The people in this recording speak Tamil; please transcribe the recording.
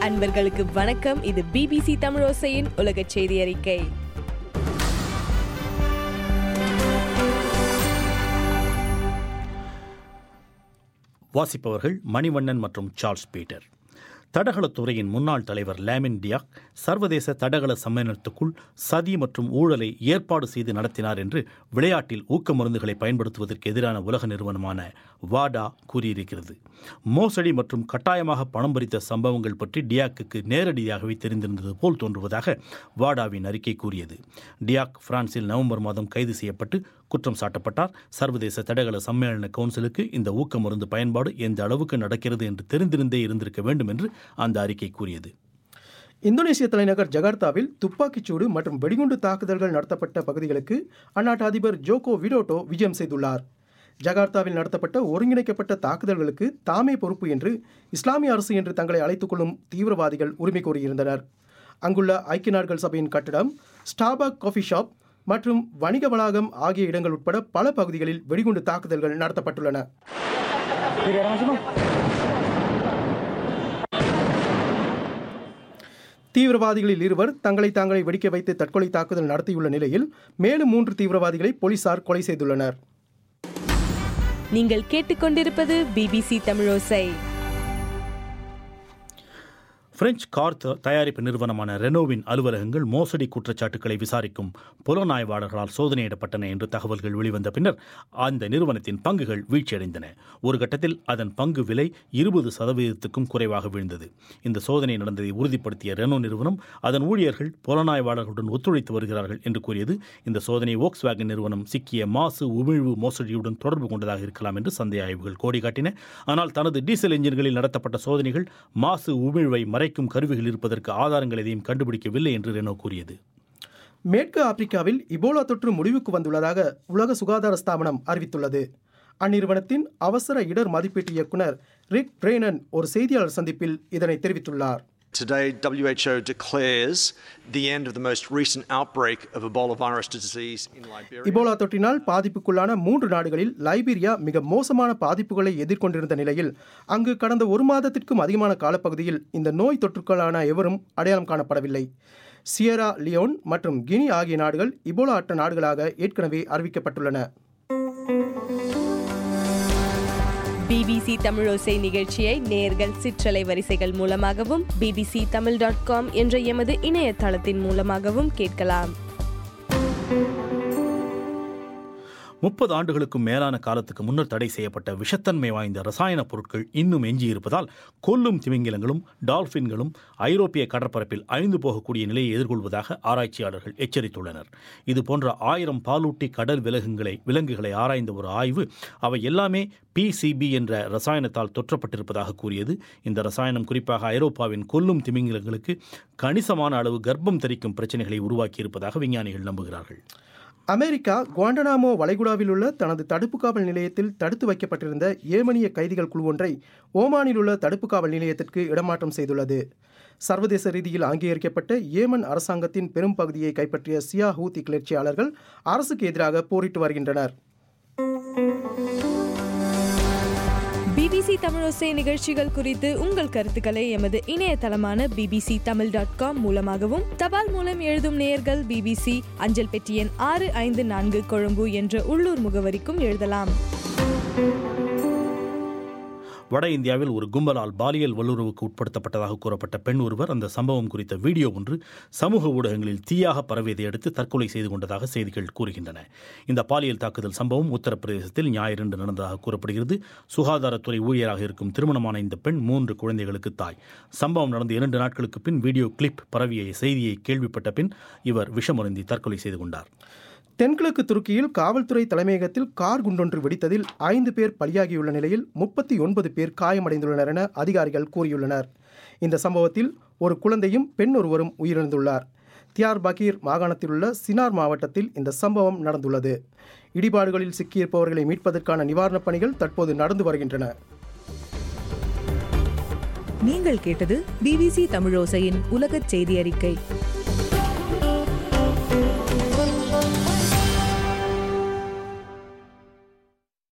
அன்பர்களுக்கு வணக்கம் இது பிபிசி தமிழோசையின் உலக செய்தி அறிக்கை வாசிப்பவர்கள் மணிவண்ணன் மற்றும் சார்ல்ஸ் பீட்டர் தடகளத்துறையின் முன்னாள் தலைவர் லேமின் டியாக் சர்வதேச தடகள சம்மேளனத்துக்குள் சதி மற்றும் ஊழலை ஏற்பாடு செய்து நடத்தினார் என்று விளையாட்டில் ஊக்க மருந்துகளை பயன்படுத்துவதற்கு எதிரான உலக நிறுவனமான வாடா கூறியிருக்கிறது மோசடி மற்றும் கட்டாயமாக பணம் பறித்த சம்பவங்கள் பற்றி டியாக்குக்கு நேரடியாகவே தெரிந்திருந்தது போல் தோன்றுவதாக வாடாவின் அறிக்கை கூறியது டியாக் பிரான்சில் நவம்பர் மாதம் கைது செய்யப்பட்டு குற்றம் சாட்டப்பட்டார் சர்வதேச தடகள சம்மேளன கவுன்சிலுக்கு இந்த ஊக்க மருந்து பயன்பாடு எந்த அளவுக்கு நடக்கிறது என்று தெரிந்திருந்தே இருந்திருக்க வேண்டும் என்று அந்த அறிக்கை கூறியது இந்தோனேசிய தலைநகர் ஜகார்த்தாவில் துப்பாக்கிச்சூடு மற்றும் வெடிகுண்டு தாக்குதல்கள் நடத்தப்பட்ட பகுதிகளுக்கு அந்நாட்டு அதிபர் ஜோகோ விடோட்டோ விஜயம் செய்துள்ளார் ஜகார்த்தாவில் நடத்தப்பட்ட ஒருங்கிணைக்கப்பட்ட தாக்குதல்களுக்கு தாமே பொறுப்பு என்று இஸ்லாமிய அரசு என்று தங்களை அழைத்துக் கொள்ளும் தீவிரவாதிகள் உரிமை கோரியிருந்தனர் அங்குள்ள ஐக்கிய நாடுகள் சபையின் கட்டடம் ஸ்டாபாக் காஃபி ஷாப் மற்றும் வணிக வளாகம் ஆகிய இடங்கள் உட்பட பல பகுதிகளில் வெடிகுண்டு தாக்குதல்கள் நடத்தப்பட்டுள்ளன தீவிரவாதிகளில் இருவர் தங்களை தாங்களை வெடிக்க வைத்து தற்கொலை தாக்குதல் நடத்தியுள்ள நிலையில் மேலும் மூன்று தீவிரவாதிகளை போலீசார் கொலை செய்துள்ளனர் நீங்கள் கேட்டுக்கொண்டிருப்பது பிபிசி தமிழோசை பிரெஞ்சு கார் த- தயாரிப்பு நிறுவனமான ரெனோவின் அலுவலகங்கள் மோசடி குற்றச்சாட்டுகளை விசாரிக்கும் புலனாய்வாளர்களால் சோதனையிடப்பட்டன என்று தகவல்கள் வெளிவந்த பின்னர் அந்த நிறுவனத்தின் பங்குகள் வீழ்ச்சியடைந்தன ஒரு கட்டத்தில் அதன் பங்கு விலை இருபது சதவீதத்துக்கும் குறைவாக வீழ்ந்தது இந்த சோதனை நடந்ததை உறுதிப்படுத்திய ரெனோ நிறுவனம் அதன் ஊழியர்கள் புலனாய்வாளர்களுடன் ஒத்துழைத்து வருகிறார்கள் என்று கூறியது இந்த சோதனை வோக்ஸ் வேகன் நிறுவனம் சிக்கிய மாசு உமிழ்வு மோசடியுடன் தொடர்பு கொண்டதாக இருக்கலாம் என்று சந்தேக ஆய்வுகள் கோடி காட்டின ஆனால் தனது டீசல் என்ஜின்களில் நடத்தப்பட்ட சோதனைகள் மாசு உமிழ்வை மறைக்கும் கருவிகள் இருப்பதற்கு ஆதாரங்கள் எதையும் கண்டுபிடிக்கவில்லை என்று ரெனோ கூறியது மேற்கு ஆப்பிரிக்காவில் இபோலா தொற்று முடிவுக்கு வந்துள்ளதாக உலக சுகாதார ஸ்தாபனம் அறிவித்துள்ளது அந்நிறுவனத்தின் அவசர இடர் மதிப்பீட்டு இயக்குனர் ரிக் பிரேனன் ஒரு செய்தியாளர் சந்திப்பில் இதனை தெரிவித்துள்ளார் Today, WHO declares the end of the most recent outbreak of Ebola virus disease in Liberia. Ebola தொற்றினால் பாதிப்புக்குள்ளான மூன்று நாடுகளில் லைபீரியா மிக மோசமான பாதிப்புகளை எதிர்கொண்டிருந்த நிலையில் அங்கு கடந்த ஒரு மாதத்திற்கும் அதிகமான காலப்பகுதியில் இந்த நோய் தொற்றுக்களான எவரும் அடையாளம் காணப்படவில்லை சியரா லியோன் மற்றும் கினி ஆகிய நாடுகள் இபோலா அற்ற நாடுகளாக ஏற்கனவே அறிவிக்கப்பட்டுள்ளன பிபிசி தமிழோசை நிகழ்ச்சியை நேர்கள் சிற்றலை வரிசைகள் மூலமாகவும் பிபிசி தமிழ் டாட் காம் என்ற எமது இணையதளத்தின் மூலமாகவும் கேட்கலாம் முப்பது ஆண்டுகளுக்கும் மேலான காலத்துக்கு முன்னர் தடை செய்யப்பட்ட விஷத்தன்மை வாய்ந்த ரசாயன பொருட்கள் இன்னும் எஞ்சியிருப்பதால் கொல்லும் திமிங்கிலங்களும் டால்பின்களும் ஐரோப்பிய கடற்பரப்பில் அழிந்து போகக்கூடிய நிலையை எதிர்கொள்வதாக ஆராய்ச்சியாளர்கள் எச்சரித்துள்ளனர் இது போன்ற ஆயிரம் பாலூட்டி கடல் விலங்குகளை விலங்குகளை ஆராய்ந்த ஒரு ஆய்வு அவை எல்லாமே பிசிபி என்ற ரசாயனத்தால் தொற்றப்பட்டிருப்பதாக கூறியது இந்த ரசாயனம் குறிப்பாக ஐரோப்பாவின் கொல்லும் திமிங்கிலங்களுக்கு கணிசமான அளவு கர்ப்பம் தரிக்கும் பிரச்சனைகளை உருவாக்கியிருப்பதாக விஞ்ஞானிகள் நம்புகிறார்கள் அமெரிக்கா குவாண்டனாமோ வளைகுடாவில் உள்ள தனது தடுப்பு காவல் நிலையத்தில் தடுத்து வைக்கப்பட்டிருந்த ஏமனிய கைதிகள் குழு ஒன்றை ஓமானில் உள்ள தடுப்பு காவல் நிலையத்திற்கு இடமாற்றம் செய்துள்ளது சர்வதேச ரீதியில் அங்கீகரிக்கப்பட்ட ஏமன் அரசாங்கத்தின் பெரும் பகுதியை கைப்பற்றிய சியா ஹூத்தி கிளர்ச்சியாளர்கள் அரசுக்கு எதிராக போரிட்டு வருகின்றனர் பிபிசி தமிழோசை நிகழ்ச்சிகள் குறித்து உங்கள் கருத்துக்களை எமது இணையதளமான பிபிசி தமிழ் டாட் காம் மூலமாகவும் தபால் மூலம் எழுதும் நேயர்கள் பிபிசி அஞ்சல் பெட்டி எண் ஆறு ஐந்து நான்கு கொழும்பு என்ற உள்ளூர் முகவரிக்கும் எழுதலாம் வட இந்தியாவில் ஒரு கும்பலால் பாலியல் வல்லுறவுக்கு உட்படுத்தப்பட்டதாக கூறப்பட்ட பெண் ஒருவர் அந்த சம்பவம் குறித்த வீடியோ ஒன்று சமூக ஊடகங்களில் தீயாக பரவியதை அடுத்து தற்கொலை செய்து கொண்டதாக செய்திகள் கூறுகின்றன இந்த பாலியல் தாக்குதல் சம்பவம் உத்தரப்பிரதேசத்தில் ஞாயிறன்று நடந்ததாக கூறப்படுகிறது சுகாதாரத்துறை ஊழியராக இருக்கும் திருமணமான இந்த பெண் மூன்று குழந்தைகளுக்கு தாய் சம்பவம் நடந்த இரண்டு நாட்களுக்கு பின் வீடியோ கிளிப் பரவிய செய்தியை கேள்விப்பட்ட பின் இவர் விஷமருந்தி தற்கொலை செய்து கொண்டார் தென்கிழக்கு துருக்கியில் காவல்துறை தலைமையகத்தில் கார் குண்டொன்று வெடித்ததில் ஐந்து பேர் பலியாகியுள்ள நிலையில் முப்பத்தி ஒன்பது பேர் காயமடைந்துள்ளனர் என அதிகாரிகள் கூறியுள்ளனர் இந்த சம்பவத்தில் ஒரு குழந்தையும் பெண் ஒருவரும் உயிரிழந்துள்ளார் தியார் பகீர் மாகாணத்தில் உள்ள சினார் மாவட்டத்தில் இந்த சம்பவம் நடந்துள்ளது இடிபாடுகளில் சிக்கியிருப்பவர்களை மீட்பதற்கான நிவாரணப் பணிகள் தற்போது நடந்து வருகின்றன நீங்கள் கேட்டது பிபிசி தமிழோசையின் உலகச் செய்தி அறிக்கை